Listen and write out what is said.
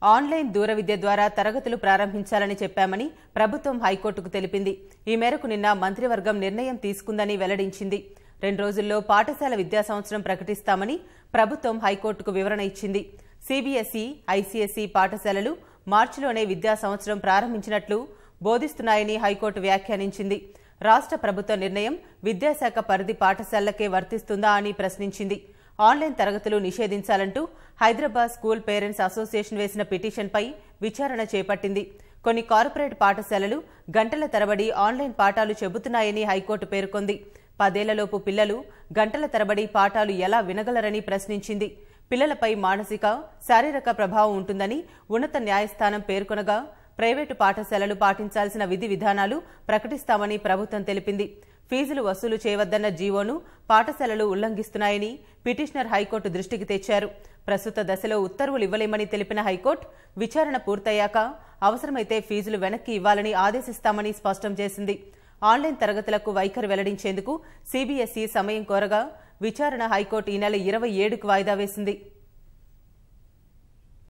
online దూర విద్య ద్వారా తరగతులు ప్రారంభించాలని చెప్పామని ప్రభుత్వం హైకోర్టుకు తెలిపింది ఈ మేరకు నిన్న మంత్రివర్గం నిర్ణయం తీసుకుందని వెల్లడించింది రెండు రోజుల్లో పాఠశాల విద్యా సంవత్సరం ప్రకటిస్తామని ప్రభుత్వం హైకోర్టుకు వివరణ ఇచ్చింది సీబీఎస్ఈ ఐసీఎస్ఈ పాఠశాలలు మార్చిలోనే విద్యా సంవత్సరం ప్రారంభించినట్లు బోధిస్తున్నాయని హైకోర్టు వ్యాఖ్యానించింది రాష్ట్ర ప్రభుత్వ నిర్ణయం విద్యాశాఖ పరిధి పాఠశాలలకే వర్తిస్తుందా అని ప్రశ్నించింది ఆన్లైన్ తరగతులు నిషేధించాలంటూ హైదరాబాద్ స్కూల్ పేరెంట్స్ అసోసియేషన్ వేసిన పిటిషన్పై విచారణ చేపట్టింది కొన్ని కార్పొరేట్ పాఠశాలలు గంటల తరబడి ఆన్లైన్ పాఠాలు చెబుతున్నాయని హైకోర్టు పేర్కొంది పదేళ్లలోపు పిల్లలు గంటల తరబడి పాఠాలు ఎలా వినగలరని ప్రశ్నించింది పిల్లలపై మానసిక శారీరక ప్రభావం ఉంటుందని ఉన్నత న్యాయస్థానం పేర్కొనగా ప్రైవేటు పాఠశాలలు పాటించాల్సిన విధి విధానాలు ప్రకటిస్తామని ప్రభుత్వం తెలిపింది ఫీజులు వసూలు చేయవద్దన్న జీవోను పాఠశాలలు ఉల్లంఘిస్తున్నాయని పిటిషనర్ హైకోర్టు దృష్టికి తెచ్చారు ప్రస్తుత దశలో ఉత్తర్వులు ఇవ్వలేమని తెలిపిన హైకోర్టు విచారణ పూర్తయ్యాక అవసరమైతే ఫీజులు వెనక్కి ఇవ్వాలని ఆదేశిస్తామని స్పష్టం చేసింది ఆన్లైన్ తరగతులకు వైఖరి వెల్లడించేందుకు సీబీఎస్ఈ సమయం కోరగా విచారణ హైకోర్టు ఈ నెల ఇరవై ఏడుకు వాయిదా వేసింది